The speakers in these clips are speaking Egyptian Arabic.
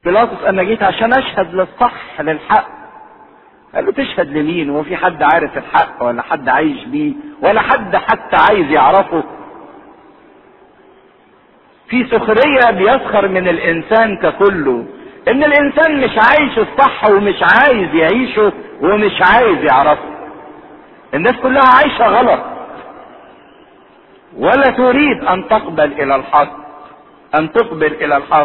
بيلاطس انا جيت عشان اشهد للصح للحق قال له تشهد لمين هو في حد عارف الحق ولا حد عايش بيه ولا حد حتى عايز يعرفه في سخرية بيسخر من الانسان ككله ان الانسان مش عايش الصح ومش عايز يعيشه ومش عايز يعرفه الناس كلها عايشة غلط ولا تريد ان تقبل الى الحق ان تقبل الى الحق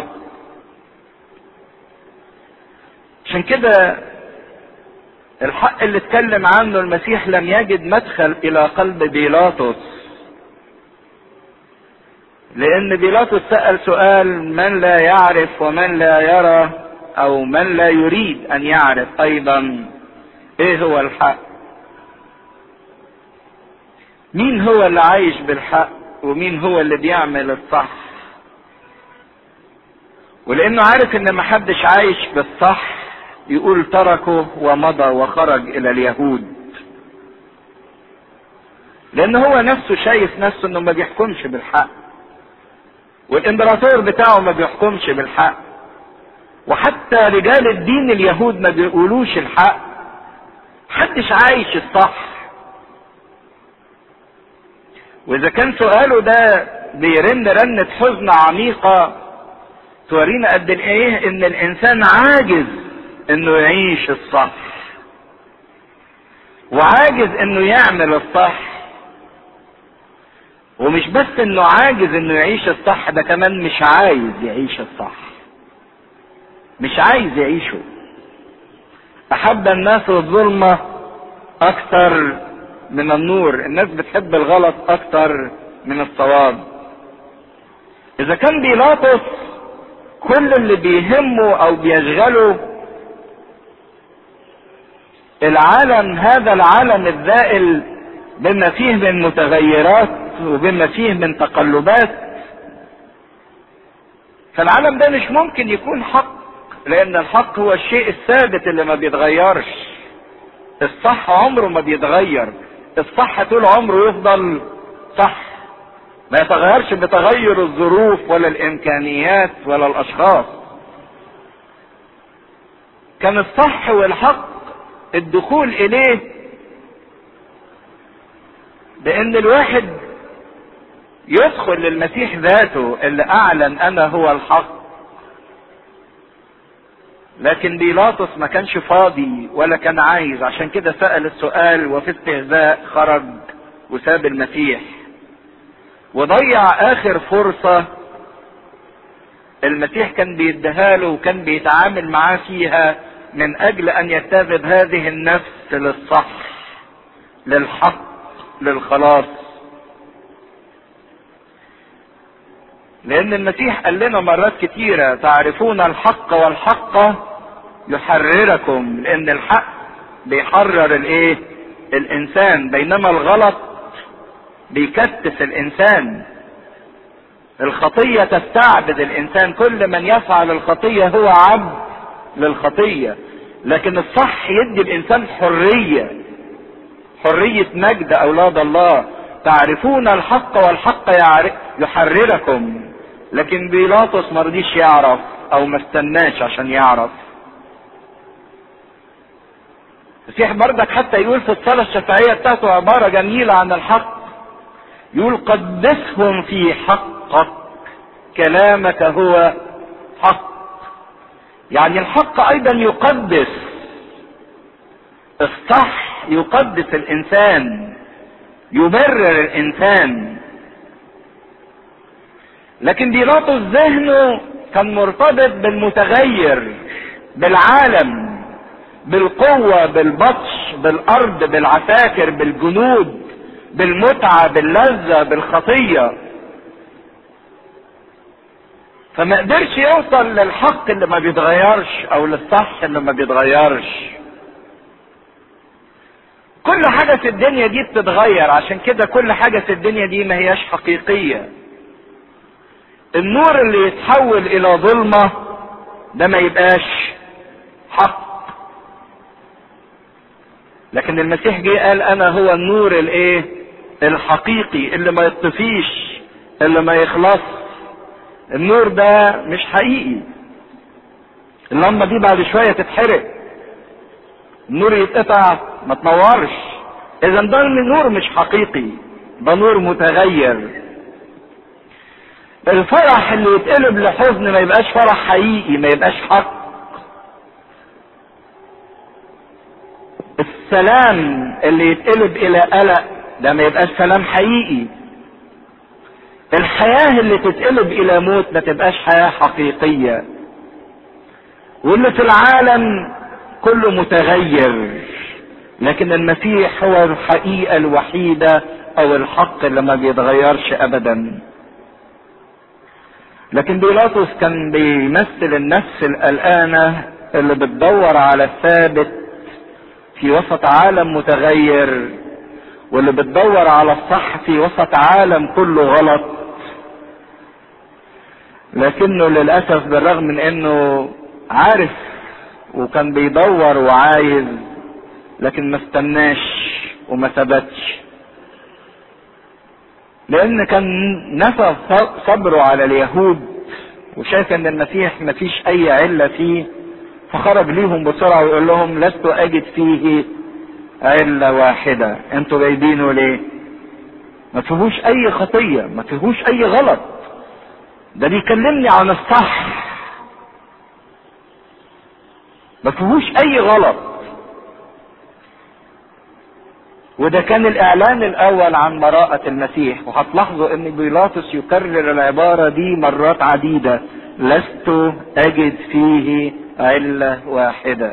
عشان كده الحق اللي اتكلم عنه المسيح لم يجد مدخل الى قلب بيلاطس لان بيلاطس سأل سؤال من لا يعرف ومن لا يرى او من لا يريد ان يعرف ايضا ايه هو الحق مين هو اللي عايش بالحق ومين هو اللي بيعمل الصح ولانه عارف ان محدش عايش بالصح يقول تركه ومضى وخرج الى اليهود لان هو نفسه شايف نفسه انه ما بيحكمش بالحق والامبراطور بتاعه ما بيحكمش بالحق وحتى رجال الدين اليهود ما بيقولوش الحق محدش عايش الصح واذا كان سؤاله ده بيرن رنة حزن عميقة تورينا قد ايه ان الانسان عاجز انه يعيش الصح وعاجز انه يعمل الصح ومش بس انه عاجز انه يعيش الصح ده كمان مش عايز يعيش الصح مش عايز يعيشه احب الناس الظلمة اكثر من النور الناس بتحب الغلط اكثر من الصواب اذا كان بيلاطس كل اللي بيهمه او بيشغله العالم هذا العالم الذائل بما فيه من متغيرات وبما فيه من تقلبات فالعالم ده مش ممكن يكون حق لان الحق هو الشيء الثابت اللي ما بيتغيرش الصح عمره ما بيتغير الصح طول عمره يفضل صح ما يتغيرش بتغير الظروف ولا الامكانيات ولا الاشخاص كان الصح والحق الدخول اليه بان الواحد يدخل للمسيح ذاته اللي اعلن انا هو الحق لكن بيلاطس ما كانش فاضي ولا كان عايز عشان كده سأل السؤال وفي استهزاء خرج وساب المسيح وضيع اخر فرصة المسيح كان بيديها له وكان بيتعامل معاه فيها من اجل ان يتخذ هذه النفس للصح للحق للخلاص لان المسيح قال لنا مرات كتيرة تعرفون الحق والحق يحرركم لان الحق بيحرر الايه الانسان بينما الغلط بيكتف الانسان الخطية تستعبد الانسان كل من يفعل الخطية هو عبد للخطية لكن الصح يدي الانسان حرية حرية مجد اولاد الله تعرفون الحق والحق يحرركم لكن بيلاطس مرضيش يعرف او ما استناش عشان يعرف المسيح بردك حتى يقول في الصلاة الشفاعية بتاعته عبارة جميلة عن الحق يقول قدسهم في حقك كلامك هو حق يعني الحق ايضا يقدس الصح يقدس الانسان يبرر الانسان لكن بيلاطس ذهنه كان مرتبط بالمتغير بالعالم بالقوة بالبطش بالارض بالعساكر بالجنود بالمتعة باللذة بالخطية فما قدرش يوصل للحق اللي ما بيتغيرش او للصح اللي ما بيتغيرش كل حاجة في الدنيا دي بتتغير عشان كده كل حاجة في الدنيا دي ما هياش حقيقية النور اللي يتحول الى ظلمة ده ما يبقاش حق لكن المسيح جه قال انا هو النور الايه الحقيقي اللي ما يطفيش اللي ما يخلص النور ده مش حقيقي اللمبة دي بعد شوية تتحرق النور يتقطع ما تنورش اذا ده النور مش حقيقي ده نور متغير الفرح اللي يتقلب لحزن ما يبقاش فرح حقيقي ما يبقاش حق السلام اللي يتقلب الى قلق ده ما يبقاش سلام حقيقي الحياة اللي تتقلب الى موت ما تبقاش حياة حقيقية واللي في العالم كله متغير لكن المسيح هو الحقيقة الوحيدة او الحق اللي ما بيتغيرش ابدا لكن بيلاطس كان بيمثل النفس القلقانة اللي بتدور على الثابت في وسط عالم متغير واللي بتدور على الصح في وسط عالم كله غلط لكنه للاسف بالرغم من انه عارف وكان بيدور وعايز لكن ما استناش وما ثبتش لان كان نفى صبره على اليهود وشايف ان المسيح ما فيش اي علة فيه فخرج ليهم بسرعة ويقول لهم لست اجد فيه علة واحدة انتوا جايبينه ليه ما فيهوش اي خطية ما فيهوش اي غلط ده بيكلمني عن الصح ما فيهوش اي غلط وده كان الاعلان الاول عن براءة المسيح وهتلاحظوا ان بيلاطس يكرر العبارة دي مرات عديدة لست اجد فيه علة واحدة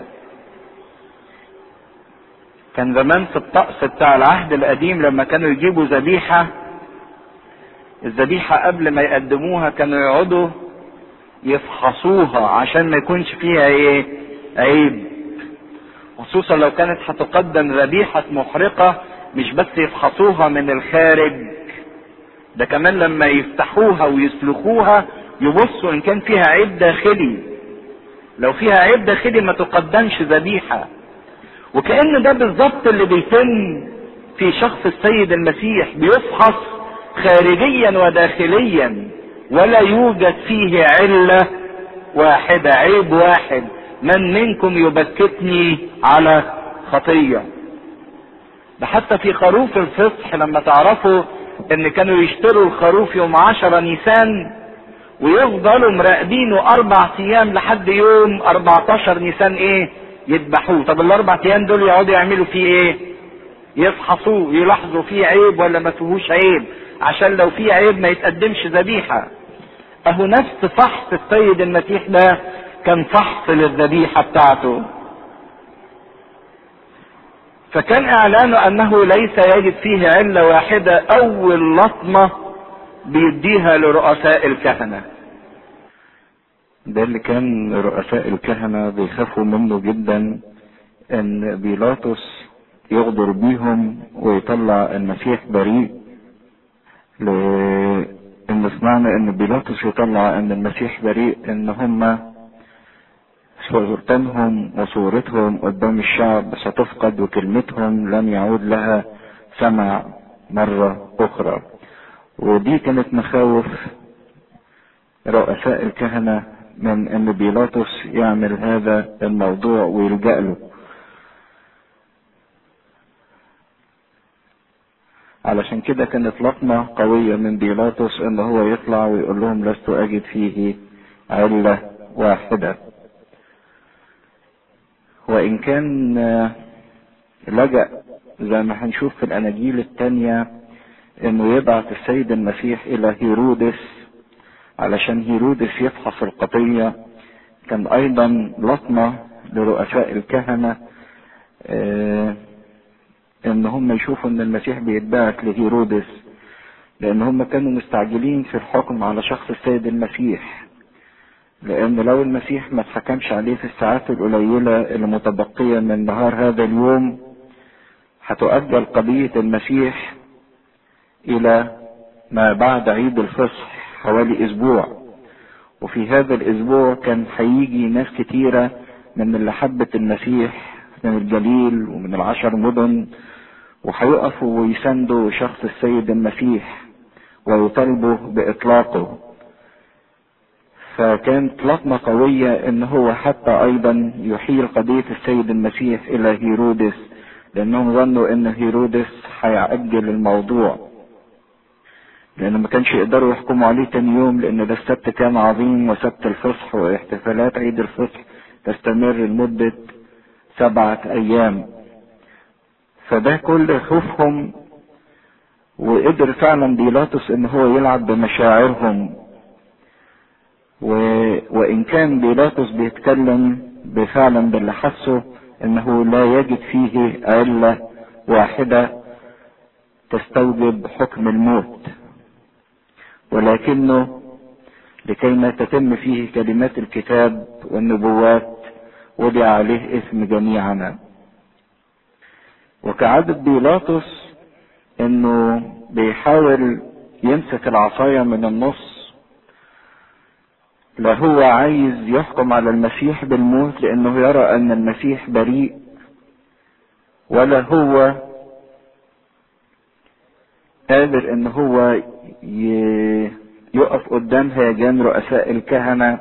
كان زمان في الطقس بتاع العهد القديم لما كانوا يجيبوا ذبيحة الذبيحة قبل ما يقدموها كانوا يقعدوا يفحصوها عشان ما يكونش فيها ايه عيب خصوصا لو كانت هتقدم ذبيحة محرقة مش بس يفحصوها من الخارج ده كمان لما يفتحوها ويسلخوها يبصوا ان كان فيها عيب داخلي لو فيها عيب داخلي ما تقدمش ذبيحة وكأن ده بالظبط اللي بيتم في شخص السيد المسيح بيفحص خارجيا وداخليا ولا يوجد فيه علة واحدة عيب واحد من منكم يبكتني على خطية ده حتى في خروف الفصح لما تعرفوا ان كانوا يشتروا الخروف يوم عشرة نيسان ويفضلوا مراقبينه اربع ايام لحد يوم 14 نيسان ايه يذبحوه طب الاربع ايام دول يقعدوا يعملوا فيه ايه يفحصوه يلاحظوا فيه عيب ولا ما فيهوش عيب عشان لو فيه عيب ما يتقدمش ذبيحة اهو نفس فحص السيد المسيح ده كان فحص للذبيحة بتاعته فكان اعلانه انه ليس يجد فيه علة واحدة اول لطمة بيديها لرؤساء الكهنة ده اللي كان رؤساء الكهنة بيخافوا منه جدا ان بيلاطس يغدر بيهم ويطلع المسيح بريء لان سمعنا ان بيلاطس يطلع ان المسيح بريء ان هم صورتهم وصورتهم قدام الشعب ستفقد وكلمتهم لن يعود لها سمع مرة أخرى ودي كانت مخاوف رؤساء الكهنة من أن بيلاطس يعمل هذا الموضوع ويلجأ له علشان كده كانت لطمة قوية من بيلاطس ان هو يطلع ويقول لهم لست اجد فيه علة واحدة وان كان لجأ زي ما هنشوف في الاناجيل التانية انه يبعث السيد المسيح الى هيرودس علشان هيرودس يفحص القضية كان ايضا لطمة لرؤساء الكهنة اه ان هم يشوفوا ان المسيح بيتبعت لهيرودس لان هم كانوا مستعجلين في الحكم على شخص السيد المسيح لان لو المسيح ما اتحكمش عليه في الساعات القليلة اللي متبقية من نهار هذا اليوم هتؤجل قضية المسيح الى ما بعد عيد الفصح حوالي اسبوع وفي هذا الاسبوع كان هيجي ناس كتيرة من اللي حبت المسيح من الجليل ومن العشر مدن وهيقفوا ويساندوا شخص السيد المسيح ويطالبوا باطلاقه فكانت لطمة قوية ان هو حتى ايضا يحيل قضية السيد المسيح الى هيرودس لانهم ظنوا ان هيرودس هيعجل الموضوع لان ما كانش يقدروا يحكموا عليه تاني يوم لان ده السبت كان عظيم وسبت الفصح واحتفالات عيد الفصح تستمر لمدة سبعة ايام فده كل خوفهم وقدر فعلا بيلاطس ان هو يلعب بمشاعرهم و... وان كان بيلاطس بيتكلم بفعلا باللي حسه انه لا يجد فيه علة واحدة تستوجب حكم الموت ولكنه لكي ما تتم فيه كلمات الكتاب والنبوات وضع عليه اسم جميعنا وكعادة بيلاطس انه بيحاول يمسك العصاية من النص لا هو عايز يحكم على المسيح بالموت لانه يرى ان المسيح بريء ولا هو قادر ان هو يقف قدام هيجان رؤساء الكهنة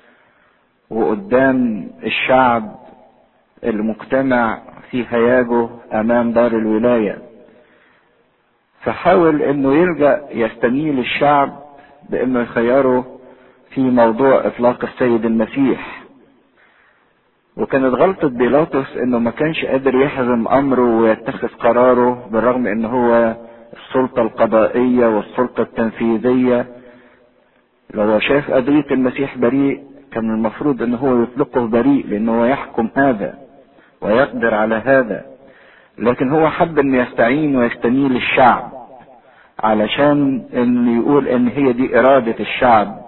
وقدام الشعب المجتمع في هياجه امام دار الولاية فحاول انه يلجأ يستميل الشعب بانه يخيره في موضوع اطلاق السيد المسيح وكانت غلطة بيلاطس انه ما كانش قادر يحزم امره ويتخذ قراره بالرغم ان هو السلطة القضائية والسلطة التنفيذية لو هو شاف قضية المسيح بريء كان المفروض ان هو يطلقه بريء لانه هو يحكم هذا ويقدر على هذا لكن هو حب ان يستعين ويستميل الشعب علشان ان يقول ان هي دي ارادة الشعب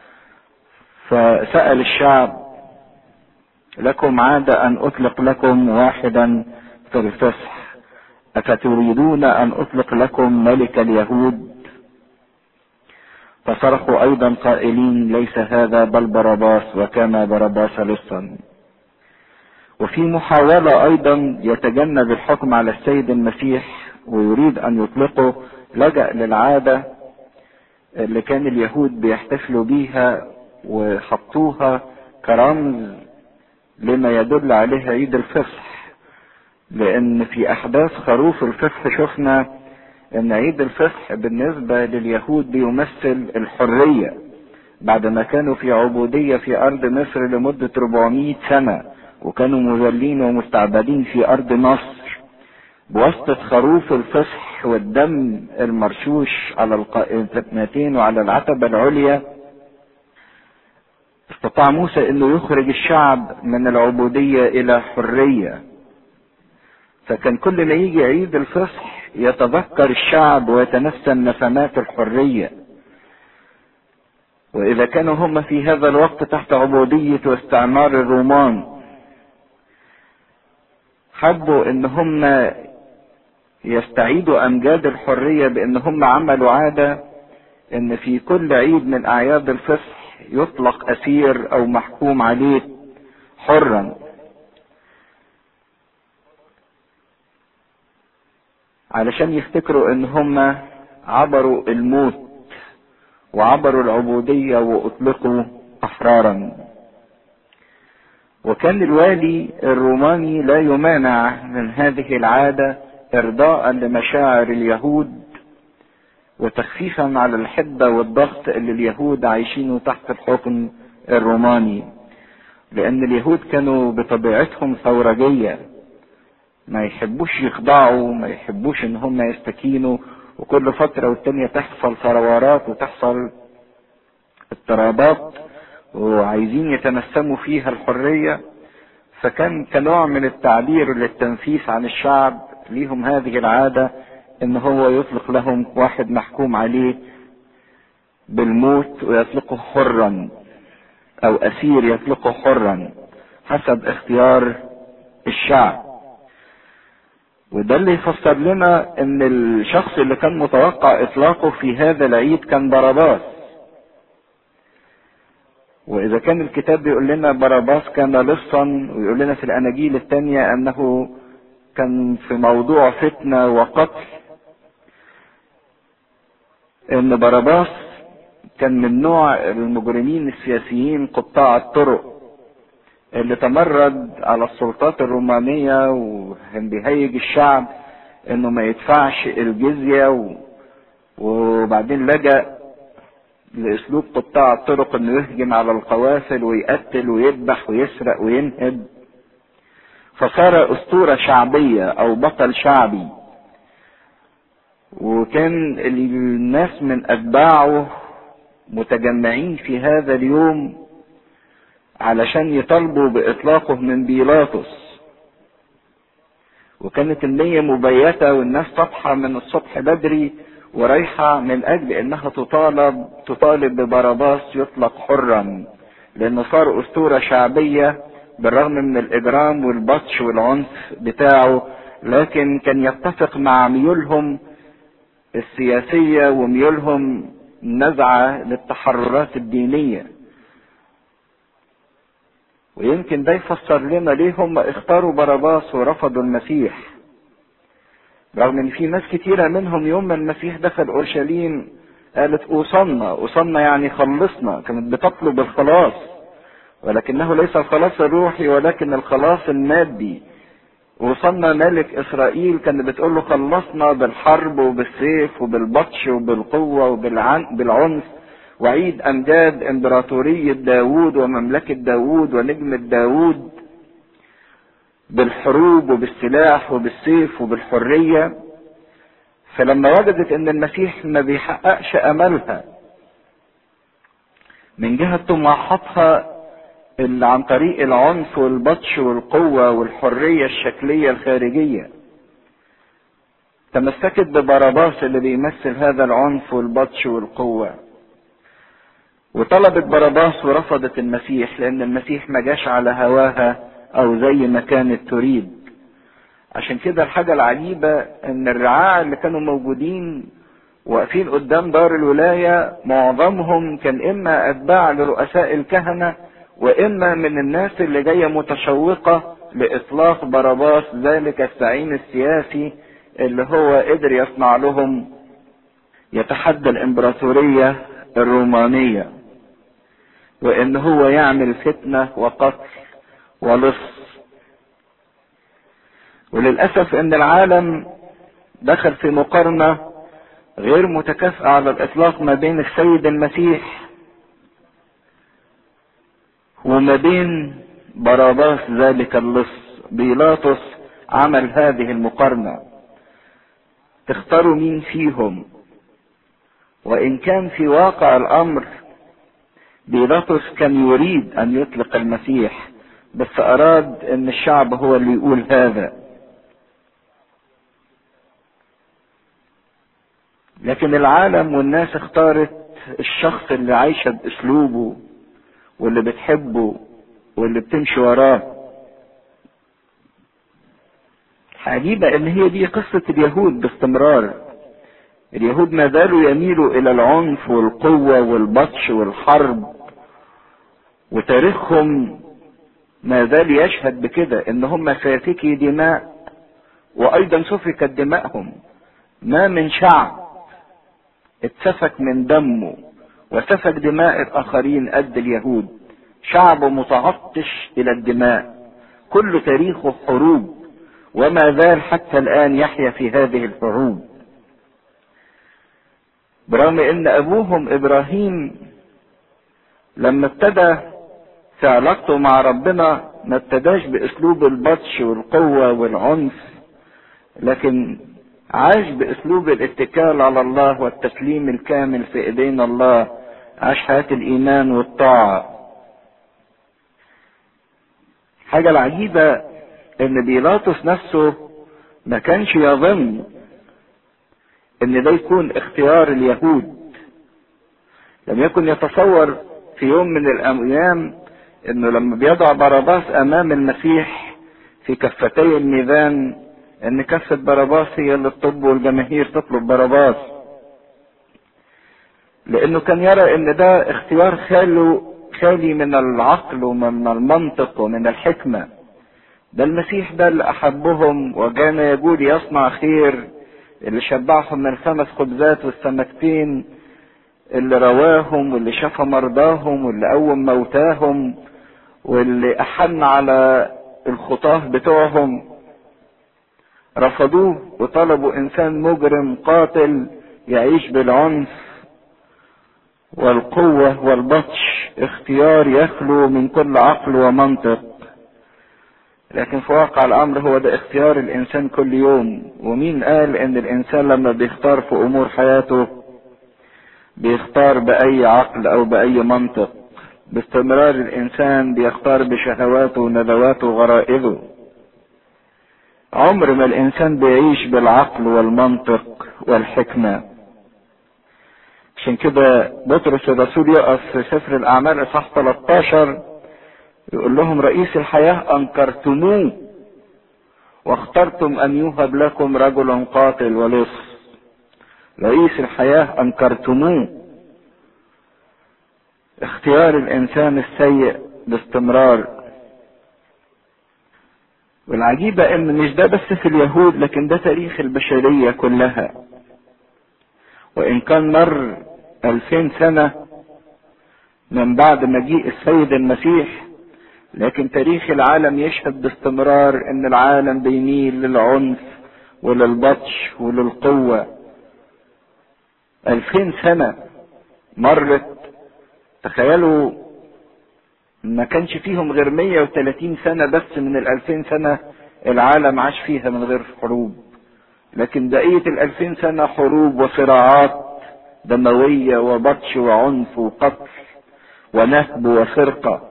فسأل الشعب لكم عادة ان اطلق لكم واحدا في الفصح افتريدون ان اطلق لكم ملك اليهود فصرخوا ايضا قائلين ليس هذا بل باراباس وكان باراباس لصا وفي محاولة ايضا يتجنب الحكم على السيد المسيح ويريد ان يطلقه لجأ للعادة اللي كان اليهود بيحتفلوا بيها وحطوها كرمز لما يدل عليه عيد الفصح لان في احداث خروف الفصح شفنا ان عيد الفصح بالنسبة لليهود بيمثل الحرية بعد ما كانوا في عبودية في ارض مصر لمدة 400 سنة وكانوا مذلين ومستعبدين في ارض مصر بواسطة خروف الفصح والدم المرشوش على القائمتين وعلى العتبة العليا استطاع موسى انه يخرج الشعب من العبودية الى حرية فكان كل ما يجي عيد الفصح يتذكر الشعب ويتنسم نسمات الحرية واذا كانوا هم في هذا الوقت تحت عبودية واستعمار الرومان حبوا ان هم يستعيدوا امجاد الحرية بان هم عملوا عادة ان في كل عيد من اعياد الفصح يطلق اسير او محكوم عليه حرا علشان يفتكروا ان هم عبروا الموت وعبروا العبودية واطلقوا احرارا وكان الوالي الروماني لا يمانع من هذه العادة ارضاء لمشاعر اليهود وتخفيفا على الحدة والضغط اللي اليهود عايشينه تحت الحكم الروماني لان اليهود كانوا بطبيعتهم ثورجية ما يحبوش يخضعوا ما يحبوش ان هم يستكينوا وكل فترة والتانية تحصل ثروارات وتحصل اضطرابات وعايزين يتنسموا فيها الحرية فكان كنوع من التعبير للتنفيس عن الشعب ليهم هذه العادة ان هو يطلق لهم واحد محكوم عليه بالموت ويطلقه حرا او اسير يطلقه حرا حسب اختيار الشعب وده اللي يفسر لنا ان الشخص اللي كان متوقع اطلاقه في هذا العيد كان باراباس واذا كان الكتاب بيقول لنا باراباس كان لصا ويقول لنا في الاناجيل الثانية انه كان في موضوع فتنة وقتل ان باراباس كان من نوع المجرمين السياسيين قطاع الطرق اللي تمرد على السلطات الرومانية وكان بيهيج الشعب انه ما يدفعش الجزية و... وبعدين لجأ لاسلوب قطاع الطرق انه يهجم على القوافل ويقتل ويذبح ويسرق وينهب فصار اسطورة شعبية او بطل شعبي وكان الناس من اتباعه متجمعين في هذا اليوم علشان يطالبوا باطلاقه من بيلاطس وكانت النية مبيتة والناس صبحة من الصبح بدري ورايحة من اجل انها تطالب تطالب ببرباس يطلق حرا لانه صار اسطورة شعبية بالرغم من الاجرام والبطش والعنف بتاعه لكن كان يتفق مع ميولهم السياسية وميولهم نزعة للتحررات الدينية ويمكن ده يفسر لنا ليه هم اختاروا باراباس ورفضوا المسيح رغم ان في ناس كتيرة منهم يوم ما المسيح دخل اورشليم قالت اوصلنا اوصلنا يعني خلصنا كانت بتطلب الخلاص ولكنه ليس الخلاص الروحي ولكن الخلاص المادي وصلنا ملك اسرائيل كان بتقول له خلصنا بالحرب وبالسيف وبالبطش وبالقوة وبالعنف وعيد امجاد امبراطورية داوود ومملكة داوود ونجمة داوود بالحروب وبالسلاح وبالسيف وبالحرية فلما وجدت ان المسيح ما بيحققش املها من جهة طموحاتها اللي عن طريق العنف والبطش والقوة والحرية الشكلية الخارجية تمسكت ببرباس اللي بيمثل هذا العنف والبطش والقوة وطلبت برباس ورفضت المسيح لان المسيح ما جاش على هواها او زي ما كانت تريد عشان كده الحاجة العجيبة ان الرعاع اللي كانوا موجودين واقفين قدام دار الولاية معظمهم كان اما اتباع لرؤساء الكهنة واما من الناس اللي جاية متشوقة لاطلاق باراباس ذلك الزعيم السياسي اللي هو قدر يصنع لهم يتحدى الامبراطورية الرومانية وان هو يعمل فتنة وقتل ولص وللأسف ان العالم دخل في مقارنة غير متكافئة على الاطلاق ما بين السيد المسيح وما بين باراباس ذلك اللص بيلاطس عمل هذه المقارنة تختاروا مين فيهم وان كان في واقع الامر بيلاطس كان يريد ان يطلق المسيح بس اراد ان الشعب هو اللي يقول هذا لكن العالم والناس اختارت الشخص اللي عايشة باسلوبه واللي بتحبه واللي بتمشي وراه عجيبة ان هي دي قصة اليهود باستمرار اليهود ما زالوا يميلوا الى العنف والقوة والبطش والحرب وتاريخهم ما زال يشهد بكده ان هم سافكي دماء وايضا سفكت دماءهم ما من شعب اتسفك من دمه وسفك دماء الاخرين قد اليهود شعب متعطش الى الدماء كل تاريخه حروب وما زال حتى الان يحيا في هذه الحروب برغم ان ابوهم ابراهيم لما ابتدى في علاقته مع ربنا ما ابتداش باسلوب البطش والقوة والعنف لكن عاش باسلوب الاتكال على الله والتسليم الكامل في ايدين الله عاش حياة الايمان والطاعة حاجة العجيبة ان بيلاطس نفسه ما كانش يظن ان ده يكون اختيار اليهود لم يكن يتصور في يوم من الايام انه لما بيضع باراباس امام المسيح في كفتي الميزان ان كفة باراباس هي اللي تطب والجماهير تطلب باراباس لانه كان يرى ان ده اختيار خاله خالي من العقل ومن المنطق ومن الحكمة ده المسيح ده اللي احبهم وكان يقول يصنع خير اللي شبعهم من الخمس خبزات والسمكتين اللي رواهم واللي شفى مرضاهم واللي قوم موتاهم واللي احن على الخطاه بتوعهم رفضوه وطلبوا انسان مجرم قاتل يعيش بالعنف والقوة والبطش اختيار يخلو من كل عقل ومنطق لكن في واقع الامر هو ده اختيار الانسان كل يوم ومين قال ان الانسان لما بيختار في امور حياته بيختار باي عقل او باي منطق باستمرار الانسان بيختار بشهواته ونذواته وغرائزه عمر ما الانسان بيعيش بالعقل والمنطق والحكمه عشان كده بطرس الرسول يقف في سفر الاعمال اصحاح 13 يقول لهم رئيس الحياه انكرتموه واخترتم ان يوهب لكم رجل قاتل ولص رئيس الحياه انكرتموه اختيار الانسان السيء باستمرار والعجيبة ان مش ده بس في اليهود لكن ده تاريخ البشرية كلها وان كان مر الفين سنة من بعد مجيء السيد المسيح لكن تاريخ العالم يشهد باستمرار ان العالم بيميل للعنف وللبطش وللقوة الفين سنة مرت تخيلوا ما كانش فيهم غير 130 سنة بس من الألفين سنة العالم عاش فيها من غير حروب لكن بقية الألفين سنة حروب وصراعات دموية وبطش وعنف وقتل ونهب وسرقة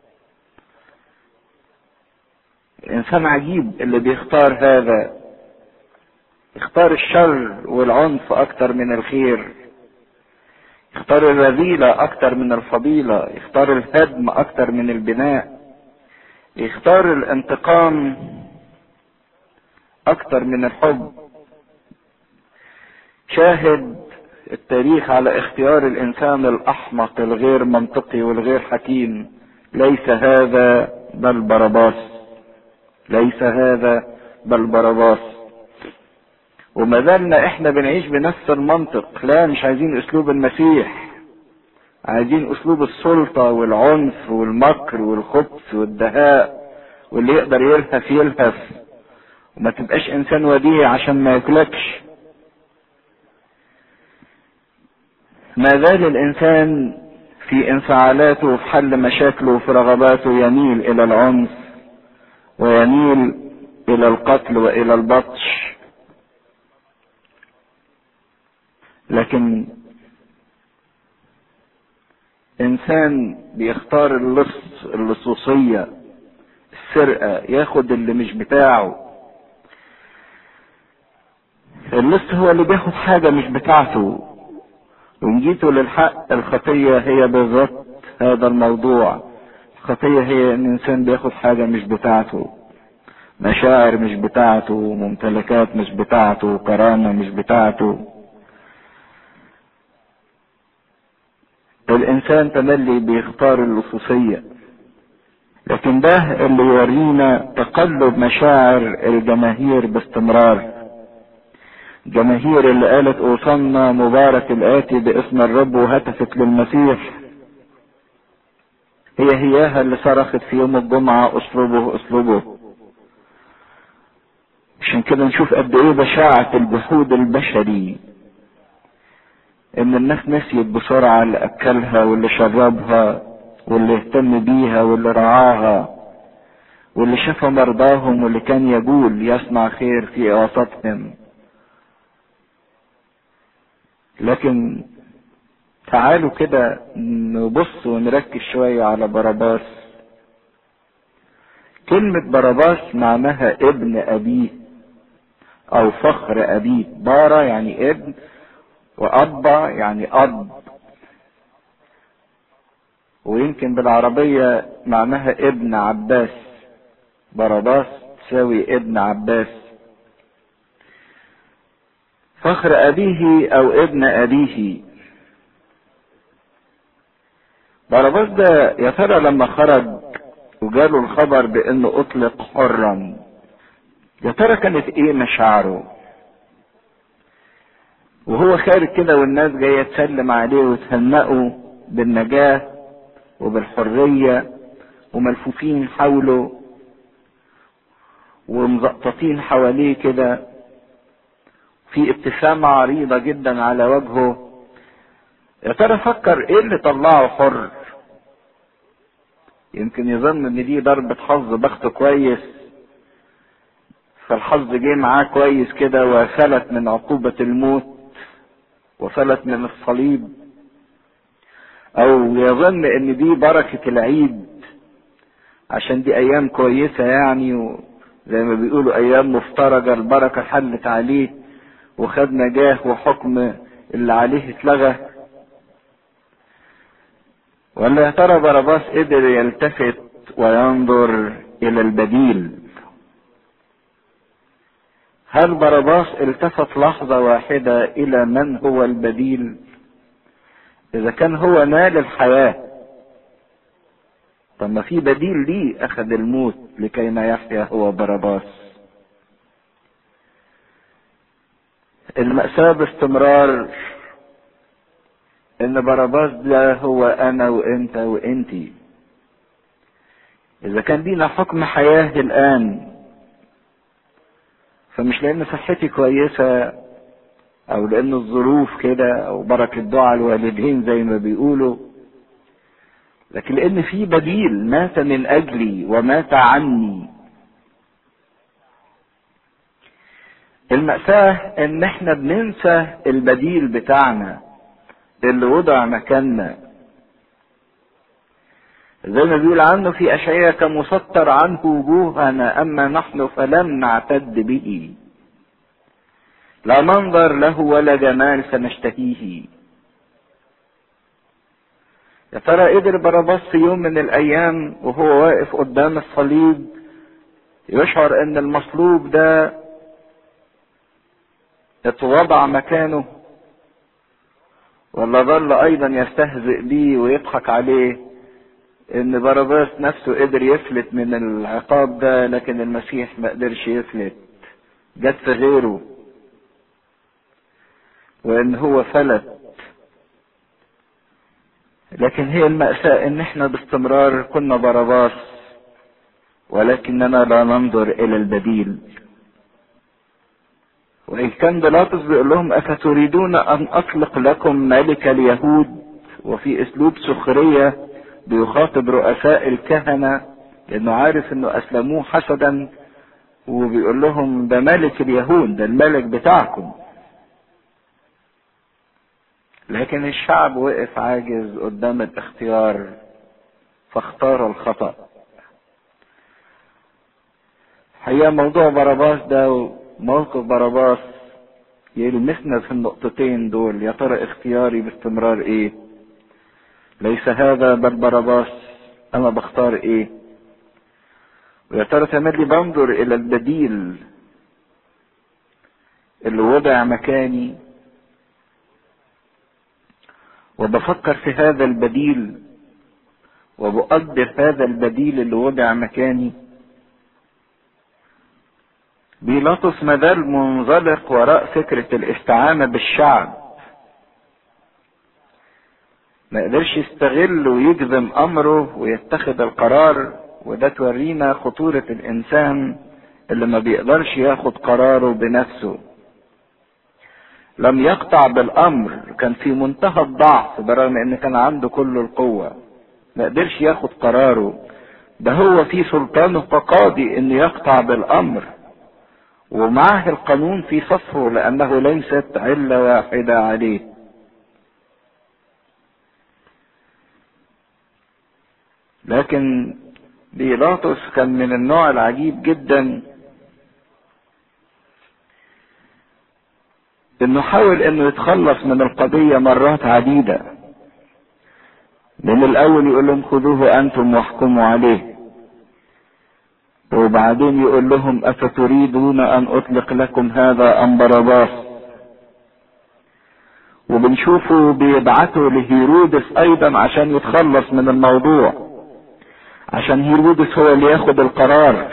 الإنسان عجيب اللي بيختار هذا يختار الشر والعنف أكتر من الخير يختار الرذيلة أكتر من الفضيلة يختار الهدم أكتر من البناء يختار الانتقام أكتر من الحب شاهد التاريخ على اختيار الإنسان الأحمق الغير منطقي والغير حكيم ليس هذا بل برباس ليس هذا بل برباس وما زلنا احنا بنعيش بنفس المنطق لا مش عايزين اسلوب المسيح عايزين اسلوب السلطة والعنف والمكر والخبث والدهاء واللي يقدر يلهف يلهف وما تبقاش انسان وديع عشان ما ياكلكش ما زال الانسان في انفعالاته وفي حل مشاكله وفي رغباته يميل الى العنف ويميل الى القتل والى البطش لكن انسان بيختار اللص اللصوصية السرقة ياخد اللي مش بتاعه اللص هو اللي بياخد حاجة مش بتاعته وإن جيتوا للحق الخطية هي بالظبط هذا الموضوع الخطية هي ان انسان بياخد حاجة مش بتاعته مشاعر مش بتاعته ممتلكات مش بتاعته كرامة مش بتاعته الانسان تملي بيختار اللصوصية لكن ده اللي يورينا تقلب مشاعر الجماهير باستمرار جماهير اللي قالت اوصلنا مبارك الاتي باسم الرب وهتفت للمسيح هي هياها اللي صرخت في يوم الجمعة اصلبه اصلبه عشان كده نشوف قد ايه بشاعة الجحود البشري ان الناس نسيت بسرعة اللي اكلها واللي شربها واللي اهتم بيها واللي رعاها واللي شفى مرضاهم واللي كان يقول يصنع خير في وسطهم لكن تعالوا كده نبص ونركز شوية على باراباس كلمة باراباس معناها ابن أبيه أو فخر أبيه بارا يعني ابن وأبا يعني أب ويمكن بالعربية معناها ابن عباس باراباس تساوي ابن عباس فخر أبيه أو ابن أبيه باراباس ده يا ترى لما خرج وجاله الخبر بانه اطلق حرا يا ترى كانت ايه مشاعره وهو خارج كده والناس جايه تسلم عليه وتهنئه بالنجاه وبالحريه وملفوفين حوله ومزقططين حواليه كده في ابتسامة عريضة جدا على وجهه يا ترى فكر ايه اللي طلعه حر يمكن يظن ان دي ضربة حظ بخت كويس فالحظ جه معاه كويس كده وفلت من عقوبة الموت وفلت من الصليب او يظن ان دي بركة العيد عشان دي ايام كويسة يعني وزي ما بيقولوا ايام مفترجة البركة حلت عليه وخد نجاه وحكم اللي عليه اتلغى ولا يا ترى باراباس قدر يلتفت وينظر الى البديل هل باراباس التفت لحظة واحدة الى من هو البديل اذا كان هو نال الحياة طب ما في بديل ليه اخذ الموت لكي ما يحيا هو باراباس المأساة باستمرار ان باراباس ده هو انا وانت وانتي اذا كان لينا حكم حياة الان فمش لان صحتي كويسة او لان الظروف كده او بركة دعاء الوالدين زي ما بيقولوا لكن لان في بديل مات من اجلي ومات عني المأساة ان احنا بننسى البديل بتاعنا اللي وضع مكاننا زي ما بيقول عنه في أشعية كمسطر عنه وجوهنا أما نحن فلم نعتد به لا منظر له ولا جمال سنشتهيه يا ترى قدر باراباس في يوم من الأيام وهو واقف قدام الصليب يشعر إن المصلوب ده اتوضع مكانه ولا ظل ايضا يستهزئ بيه ويضحك عليه ان باراباس نفسه قدر يفلت من العقاب ده لكن المسيح ما قدرش يفلت جت في غيره وان هو فلت لكن هي المأساة ان احنا باستمرار كنا باراباس ولكننا لا ننظر الى البديل وإن كان بيلاطس بيقول لهم أفتريدون أن أطلق لكم ملك اليهود وفي أسلوب سخرية بيخاطب رؤساء الكهنة لأنه عارف إنه أسلموه حسدا وبيقول لهم ده ملك اليهود ده الملك بتاعكم لكن الشعب وقف عاجز قدام الاختيار فاختار الخطأ هي موضوع باراباس ده موقف باراباس يلمسنا في النقطتين دول يا ترى اختياري باستمرار ايه ليس هذا بل باراباس انا بختار ايه ويا ترى تملي بنظر الى البديل اللي وضع مكاني وبفكر في هذا البديل وبقدر هذا البديل اللي وضع مكاني بيلاطس مازال منزلق وراء فكرة الاستعانة بالشعب ما قدرش يستغل ويجزم امره ويتخذ القرار وده تورينا خطورة الانسان اللي ما بيقدرش ياخد قراره بنفسه لم يقطع بالامر كان في منتهى الضعف برغم ان كان عنده كل القوة ما قدرش ياخد قراره ده هو في سلطانه كقاضي انه يقطع بالامر ومعه القانون في صفه لأنه ليست علة واحدة عليه لكن بيلاطس كان من النوع العجيب جدا انه حاول انه يتخلص من القضية مرات عديدة من الاول يقول لهم خذوه انتم واحكموا عليه وبعدين يقول لهم افتريدون ان اطلق لكم هذا ام باراباس وبنشوفه بيبعته لهيرودس ايضا عشان يتخلص من الموضوع عشان هيرودس هو اللي ياخد القرار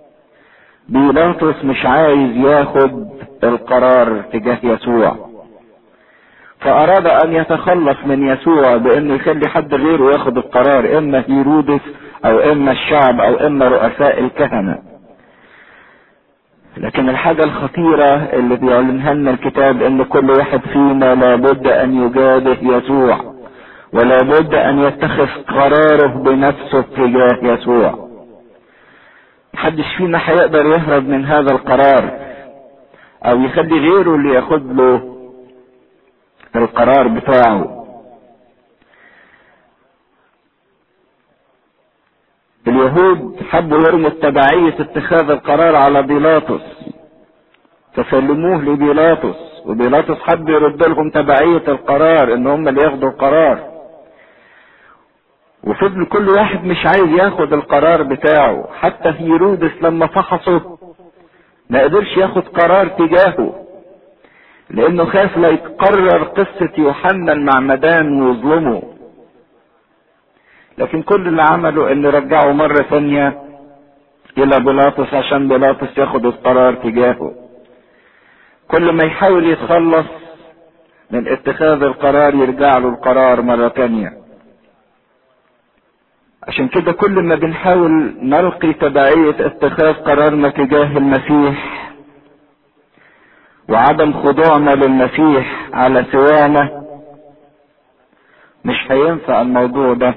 بيلاطس مش عايز ياخد القرار تجاه يسوع فاراد ان يتخلص من يسوع بانه يخلي حد غيره ياخد القرار اما هيرودس او اما الشعب او اما رؤساء الكهنه لكن الحاجة الخطيرة اللي بيعلنها لنا الكتاب ان كل واحد فينا لابد ان يجابه يسوع ولا بد ان يتخذ قراره بنفسه تجاه يسوع محدش فينا هيقدر يهرب من هذا القرار او يخلي غيره اللي ياخد له القرار بتاعه اليهود حبوا يرموا تبعية اتخاذ القرار على بيلاطس فسلموه لبيلاطس وبيلاطس حب يرد لهم تبعية القرار ان هم اللي ياخدوا القرار وفضل كل واحد مش عايز ياخد القرار بتاعه حتى هيرودس لما فحصه ما قدرش ياخد قرار تجاهه لانه خاف لا يتقرر قصة يوحنا المعمدان ويظلمه لكن كل اللي عمله ان رجعه مرة ثانية الى بيلاطس عشان بيلاطس ياخد القرار تجاهه كل ما يحاول يتخلص من اتخاذ القرار يرجع له القرار مرة ثانية عشان كده كل ما بنحاول نلقي تبعية اتخاذ قرارنا تجاه المسيح وعدم خضوعنا للمسيح على سوانا مش هينفع الموضوع ده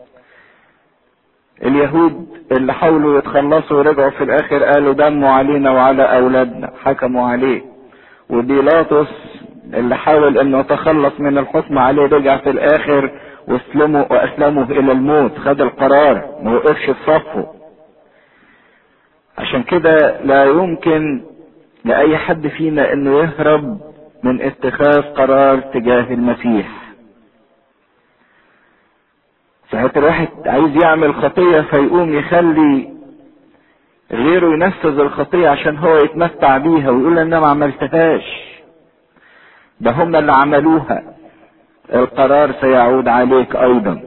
اليهود اللي حاولوا يتخلصوا ورجعوا في الاخر قالوا دموا علينا وعلى اولادنا حكموا عليه وبيلاطس اللي حاول انه يتخلص من الحكم عليه رجع في الاخر واسلموا واسلموا الى الموت خد القرار ما وقفش في صفه عشان كده لا يمكن لاي حد فينا انه يهرب من اتخاذ قرار تجاه المسيح ساعات الواحد عايز يعمل خطية فيقوم يخلي غيره ينفذ الخطية عشان هو يتمتع بيها ويقول انا ما عملتهاش ده هم اللي عملوها القرار سيعود عليك ايضا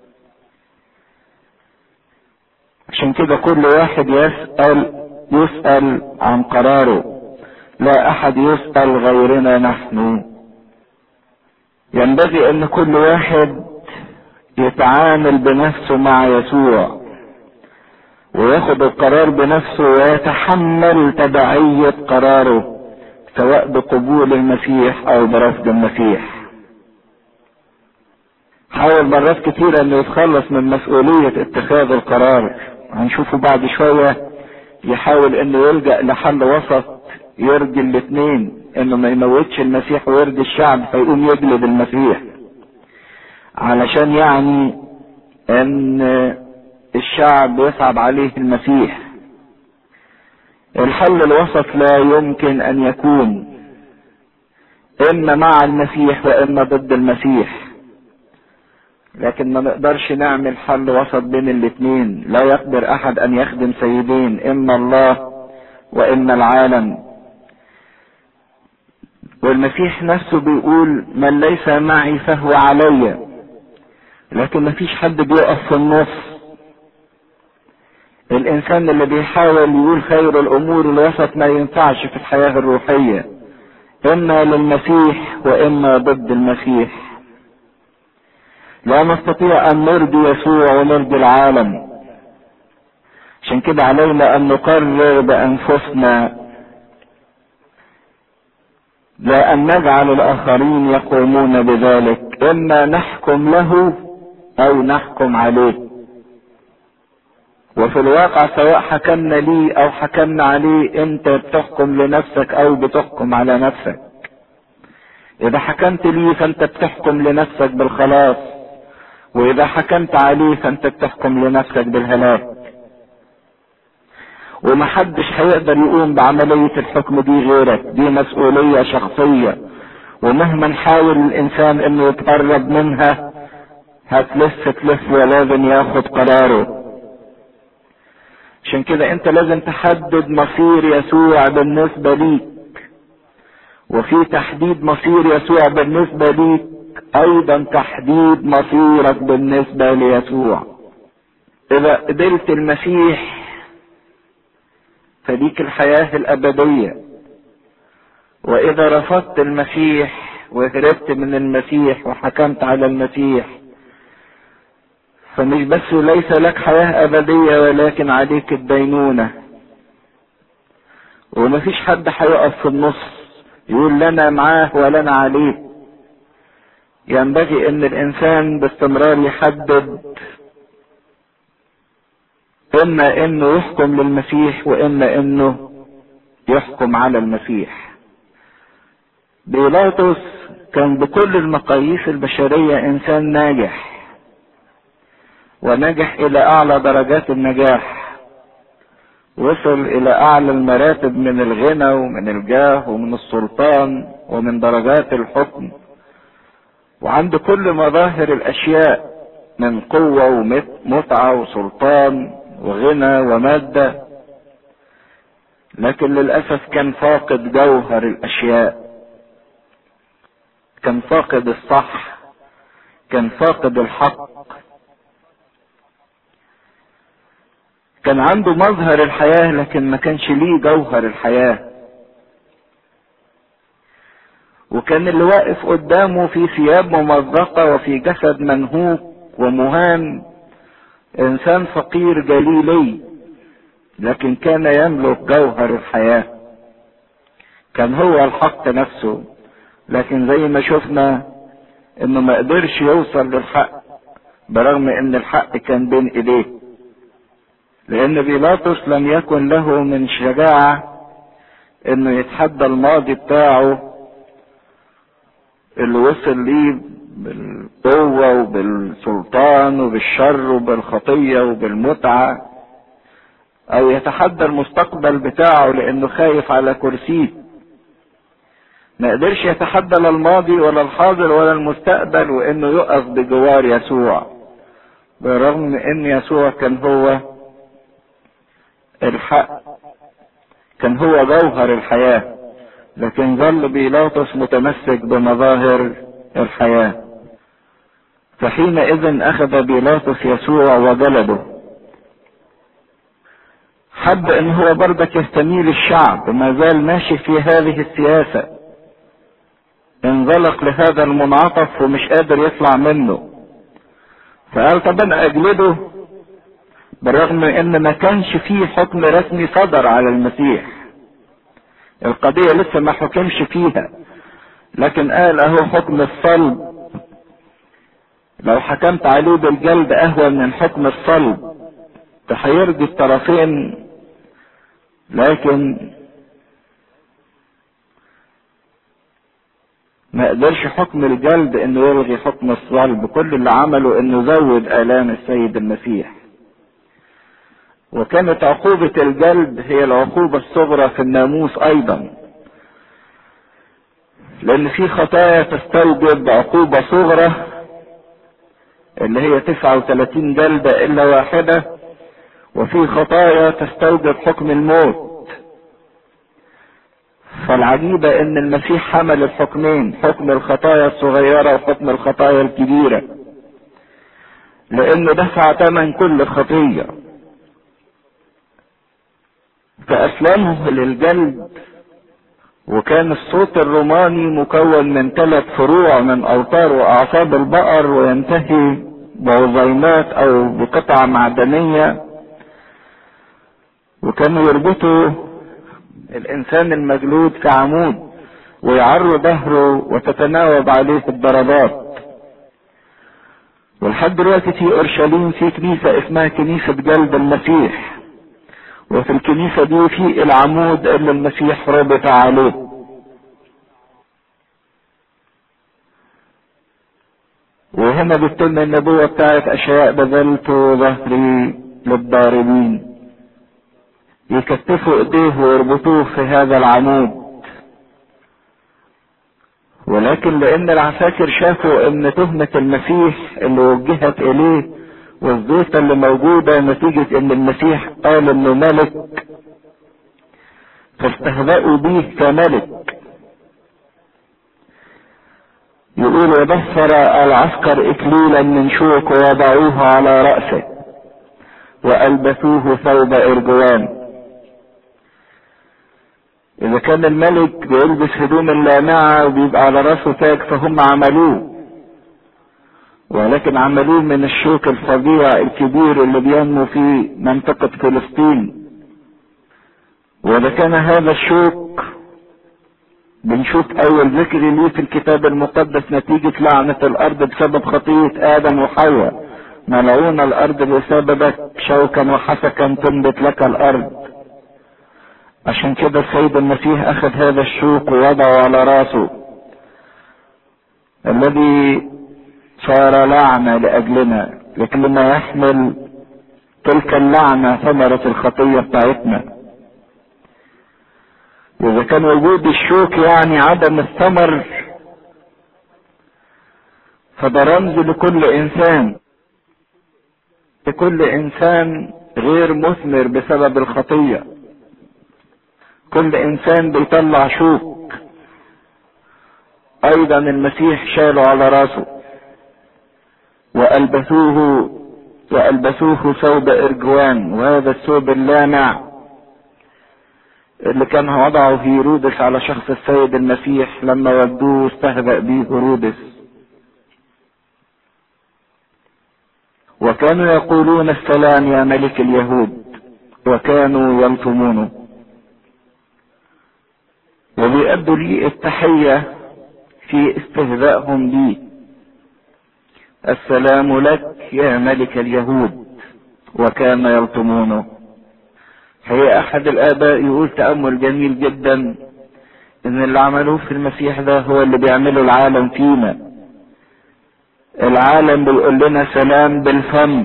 عشان كده كل واحد يسأل يسأل عن قراره لا احد يسأل غيرنا نحن ينبغي ان كل واحد يتعامل بنفسه مع يسوع وياخد القرار بنفسه ويتحمل تبعية قراره سواء بقبول المسيح او برفض المسيح حاول مرات كتيرة انه يتخلص من مسؤولية اتخاذ القرار هنشوفه بعد شوية يحاول انه يلجأ لحل وسط يرضي الاثنين انه ما يموتش المسيح ويرضي الشعب فيقوم يجلد المسيح علشان يعني ان الشعب يصعب عليه المسيح الحل الوسط لا يمكن ان يكون اما مع المسيح واما ضد المسيح لكن ما نقدرش نعمل حل وسط بين الاثنين لا يقدر احد ان يخدم سيدين اما الله واما العالم والمسيح نفسه بيقول من ليس معي فهو علي لكن مفيش حد بيقف في النص الانسان اللي بيحاول يقول خير الامور الوسط ما ينفعش في الحياة الروحية اما للمسيح واما ضد المسيح لا نستطيع ان نرضي يسوع ونرضي العالم عشان كده علينا ان نقرر بانفسنا لا ان نجعل الاخرين يقومون بذلك اما نحكم له او نحكم عليه وفي الواقع سواء حكمنا ليه او حكمنا عليه انت بتحكم لنفسك او بتحكم على نفسك اذا حكمت ليه فانت بتحكم لنفسك بالخلاص واذا حكمت عليه فانت بتحكم لنفسك بالهلاك ومحدش هيقدر يقوم بعملية الحكم دي غيرك دي مسؤولية شخصية ومهما نحاول الانسان انه يتقرب منها هتلف تلف ولازم ياخد قراره عشان كده انت لازم تحدد مصير يسوع بالنسبة ليك وفي تحديد مصير يسوع بالنسبة ليك ايضا تحديد مصيرك بالنسبة ليسوع اذا قبلت المسيح فديك الحياة الابدية واذا رفضت المسيح وهربت من المسيح وحكمت على المسيح فمش بس ليس لك حياة أبدية ولكن عليك الدينونة ومفيش حد هيقف في النص يقول لنا معاه ولنا عليه ينبغي ان الانسان باستمرار يحدد اما انه يحكم للمسيح واما انه يحكم على المسيح بيلاطس كان بكل المقاييس البشرية انسان ناجح ونجح الى اعلى درجات النجاح وصل الى اعلى المراتب من الغنى ومن الجاه ومن السلطان ومن درجات الحكم وعنده كل مظاهر الاشياء من قوة ومتعة وسلطان وغنى ومادة لكن للأسف كان فاقد جوهر الأشياء كان فاقد الصح كان فاقد الحق كان عنده مظهر الحياة لكن ما كانش ليه جوهر الحياة وكان اللي واقف قدامه في ثياب ممزقة وفي جسد منهوك ومهان انسان فقير جليلي لكن كان يملك جوهر الحياة كان هو الحق نفسه لكن زي ما شفنا انه ما قدرش يوصل للحق برغم ان الحق كان بين ايديه لان بيلاطس لم يكن له من شجاعة انه يتحدى الماضي بتاعه اللي وصل ليه بالقوة وبالسلطان وبالشر وبالخطية وبالمتعة او يتحدى المستقبل بتاعه لانه خايف على كرسيه ما قدرش يتحدى لا الماضي ولا الحاضر ولا المستقبل وانه يقف بجوار يسوع بالرغم من ان يسوع كان هو الحق كان هو جوهر الحياة لكن ظل بيلاطس متمسك بمظاهر الحياة فحينئذ اخذ بيلاطس يسوع وجلده حب ان هو برضك يستميل الشعب ما زال ماشي في هذه السياسة انزلق لهذا المنعطف ومش قادر يطلع منه فقال طب انا اجلده بالرغم من ان ما كانش فيه حكم رسمي صدر على المسيح القضية لسه ما حكمش فيها لكن قال اهو حكم الصلب لو حكمت عليه بالجلد اهون من حكم الصلب ده هيرضي الطرفين لكن ما قدرش حكم الجلد انه يلغي حكم الصلب كل اللي عمله انه زود الام السيد المسيح وكانت عقوبة الجلد هي العقوبة الصغرى في الناموس ايضا لان في خطايا تستوجب عقوبة صغرى اللي هي 39 جلدة الا واحدة وفي خطايا تستوجب حكم الموت فالعجيبة ان المسيح حمل الحكمين حكم الخطايا الصغيرة وحكم الخطايا الكبيرة لانه دفع ثمن كل خطية فاسلمه للجلد وكان الصوت الروماني مكون من ثلاث فروع من اوتار واعصاب البقر وينتهي بعظيمات او بقطع معدنية وكانوا يربطوا الانسان المجلود كعمود ويعروا ظهره وتتناوب عليه الضربات ولحد دلوقتي في اورشليم في كنيسة اسمها كنيسة جلد المسيح وفي الكنيسة دي في العمود اللي المسيح ربط عليه وهنا بتتم النبوة بتاعت اشياء بذلت ظهري للضاربين يكتفوا ايديه ويربطوه في هذا العمود ولكن لان العساكر شافوا ان تهمة المسيح اللي وجهت اليه والزيطة اللي موجودة نتيجة ان المسيح قال انه ملك فاستهزأوا به كملك يقول ودفر العسكر اكليلا من شوك ووضعوه على رأسه والبسوه ثوب ارجوان اذا كان الملك بيلبس هدوم اللامعة وبيبقى على راسه تاج فهم عملوه ولكن عملوه من الشوك الفظيع الكبير اللي بينمو في منطقة فلسطين واذا كان هذا الشوك بنشوف اول ذكر ليه في الكتاب المقدس نتيجة لعنة الارض بسبب خطية ادم وحواء ملعون الارض بسببك شوكا وحسكا تنبت لك الارض عشان كده السيد المسيح اخذ هذا الشوك ووضعه على راسه الذي صار لعنة لاجلنا لكن لما يحمل تلك اللعنة ثمرة الخطية بتاعتنا واذا كان وجود الشوك يعني عدم الثمر فده رمز لكل انسان لكل انسان غير مثمر بسبب الخطيه كل انسان بيطلع شوك ايضا المسيح شاله على راسه والبسوه والبسوه ثوب ارجوان وهذا الثوب اللامع اللي كان وضعه هيرودس على شخص السيد المسيح لما ودوه استهزأ به هيرودس وكانوا يقولون السلام يا ملك اليهود وكانوا يلطمونه وبيأدوا لي التحية في استهزائهم بي السلام لك يا ملك اليهود وكان يلطمونه هي احد الاباء يقول تأمل جميل جدا ان اللي عملوه في المسيح ده هو اللي بيعمله العالم فينا العالم بيقول لنا سلام بالفم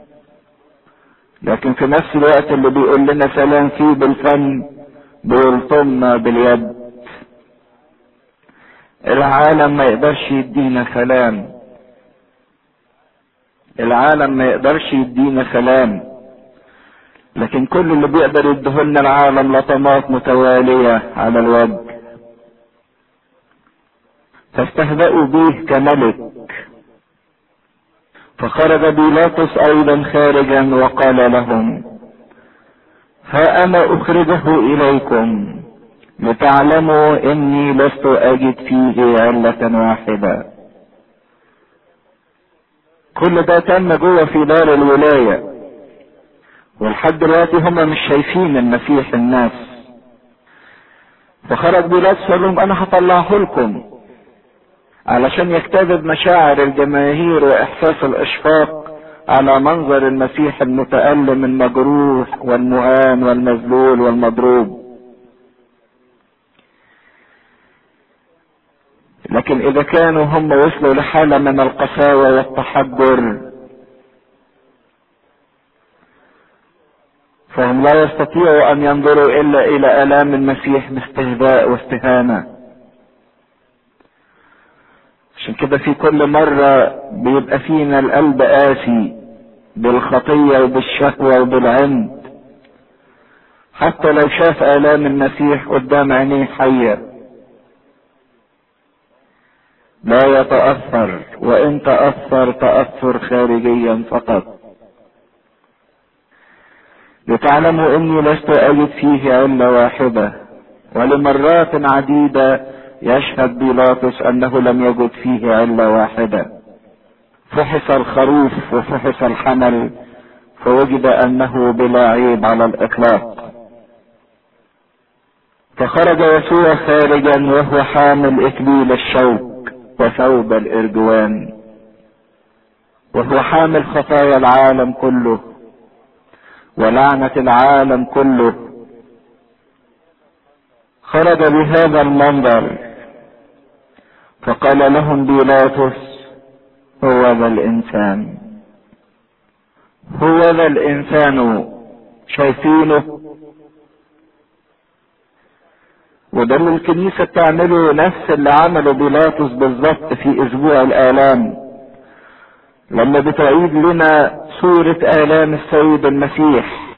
لكن في نفس الوقت اللي بيقول لنا سلام فيه بالفم بيلطمنا باليد العالم ما يقدرش يدينا سلام العالم ما يقدرش يدينا سلام لكن كل اللي بيقدر يديهولنا العالم لطمات متوالية على الوجه فاستهزأوا به كملك فخرج بيلاطس ايضا خارجا وقال لهم ها انا اخرجه اليكم لتعلموا اني لست اجد فيه علة واحدة كل ده تم جوه في دار الولاية ولحد دلوقتي هم مش شايفين المسيح الناس فخرج بيلاطس قال لهم انا هطلعه لكم علشان يجتذب مشاعر الجماهير واحساس الاشفاق على منظر المسيح المتألم المجروح والمهان والمذلول والمضروب لكن اذا كانوا هم وصلوا لحالة من القساوة والتحجر فهم لا يستطيعوا ان ينظروا الا الى الام المسيح باستهزاء واستهانه عشان كده في كل مرة بيبقى فينا القلب قاسي بالخطية وبالشهوة وبالعند حتى لو شاف آلام المسيح قدام عينيه حية لا يتأثر وإن تأثر تأثر خارجيا فقط لتعلموا إني لست أجد فيه علة واحدة ولمرات عديدة يشهد بيلاطس انه لم يجد فيه علة واحدة فحص الخروف وفحص الحمل فوجد انه بلا عيب على الاطلاق فخرج يسوع خارجا وهو حامل اكليل الشوك وثوب الارجوان وهو حامل خطايا العالم كله ولعنة العالم كله خرج بهذا المنظر فقال لهم بيلاطس هو ذا الانسان هو ذا الانسان شايفينه وده اللي الكنيسة بتعمله نفس اللي عمله بيلاطس بالظبط في اسبوع الالام لما بتعيد لنا صورة الام السيد المسيح